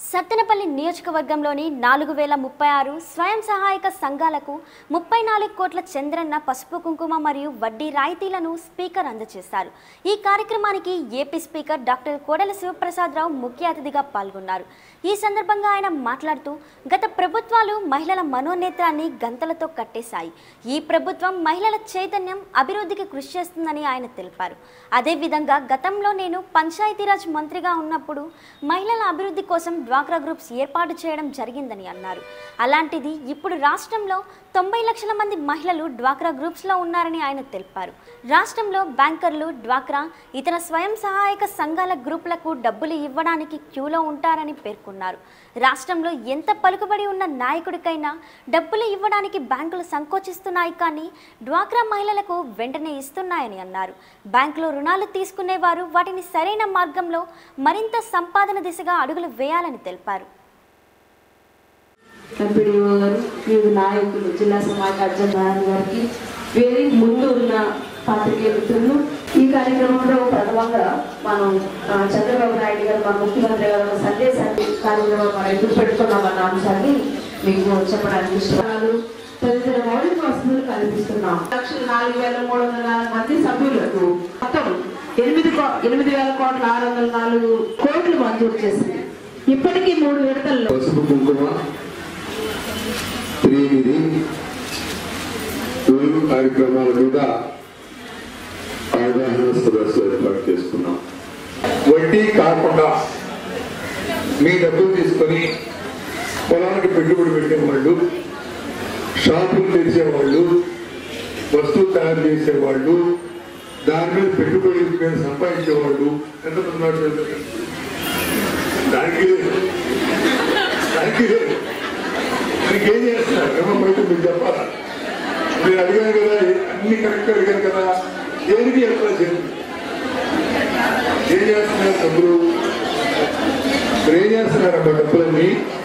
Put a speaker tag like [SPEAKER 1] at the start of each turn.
[SPEAKER 1] సత్తెనపల్లి నియోజకవర్గంలోని నాలుగు వేల ముప్పై ఆరు స్వయం సహాయక సంఘాలకు ముప్పై నాలుగు కోట్ల చంద్రన్న పసుపు కుంకుమ మరియు వడ్డీ రాయితీలను స్పీకర్ అందజేశారు ఈ కార్యక్రమానికి AP speaker doctor Kodela Siva Prasada Rao ముఖ్య అతిథిగా పాల్గొన్నారు ఈ సందర్భంగా ఆయన మాట్లాడుతూ గత ప్రభుత్వాలు మహిళల మనోనేత్రాన్ని గంతలతో కట్టేశాయి ఈ ప్రభుత్వం మహిళల చైతన్యం అభివృద్ధికి కృషి చేస్తుందని ఆయన తెలిపారు అదేవిధంగా గతంలో నేను పంచాయతీరాజ్ మంత్రిగా ఉన్నప్పుడు మహిళల అభివృద్ధి కోసం డ్వాక్రా గ్రూప్స్ ఏర్పాటు చేయడం జరిగిందని అన్నారు అలాంటిది ఇప్పుడు రాష్ట్రంలో తొంభై లక్షల మంది మహిళలు డ్వాక్రా గ్రూప్స్లో ఉన్నారని ఆయన తెలిపారు రాష్ట్రంలో బ్యాంకర్లు డ్వాక్రా ఇతర స్వయం సహాయక సంఘాల గ్రూపులకు డబ్బులు ఇవ్వడానికి క్యూలో ఉంటారని పేర్కొన్నారు రాష్ట్రంలో ఎంత పలుకుబడి ఉన్న నాయకుడికైనా డబ్బులు ఇవ్వడానికి బ్యాంకులు సంకోచిస్తున్నాయి కానీ డ్వాక్రా మహిళలకు వెంటనే ఇస్తున్నాయని అన్నారు బ్యాంకులో రుణాలు తీసుకునేవారు వాటిని సరైన మార్గంలో మరింత సంపాదన దిశగా అడుగులు వేయాలని తెలిపారు
[SPEAKER 2] ఎంపీడీఓ గారు వివిధ నాయకులు జిల్లా సమాజ అధ్యక్షులు గారికి వేరే ముందు ఉన్న పాత్రికేయ మిత్రులు ఈ కార్యక్రమంలో ప్రథమంగా మనం ఆ, చంద్రబాబు నాయుడు గారు మన ముఖ్యమంత్రి గారు ఒక సందేశాన్ని కార్యక్రమం మనం ఎదురు పెట్టుకున్నామన్న అంశాన్ని మీకు చెప్పడానికి ఇష్టపడాలు తదితర మౌలిక వసతులు కల్పిస్తున్నాం లక్షల నాలుగు వేల మూడు వందల నాలుగు మంది సభ్యులకు మొత్తం ఎనిమిది కో- ఎనిమిది వేల కోట్ల ఆరు వందల నాలుగు కోట్లు మంజూరు చేసింది ఇప్పటికీ మూడు విడతల్లో
[SPEAKER 3] పసుపు కుంకుమ త్రినిధి తొలుగు కార్యక్రమాల మీద అవగాహన సదస్సు ఏర్పాటు చేసుకున్నాం వడ్డీ కాకుండా మీ డబ్బులు తీసుకొని పొలానికి పెట్టుబడి పెట్టేవాళ్ళు షాపులు తెరిచేవాళ్ళు వస్తువు తయారు చేసేవాళ్ళు దాని మీద పెట్టుబడి మీద సంపాదించేవాళ్ళు ఎంతమంది ఉన్నారు తెలుసా? దానికి దానికి దానికి ఏం చేస్తున్నారు ఏమో బయట మీకు చెప్పాలా మీరు అడిగారు కదా అన్ని కరెక్ట్ అడిగారు కదా దేనికి ఎట్లా చేయండి ఏం చేస్తున్నారు డబ్బులు మీరు ఏం చేస్తున్నారమ్మా డబ్బులన్నీ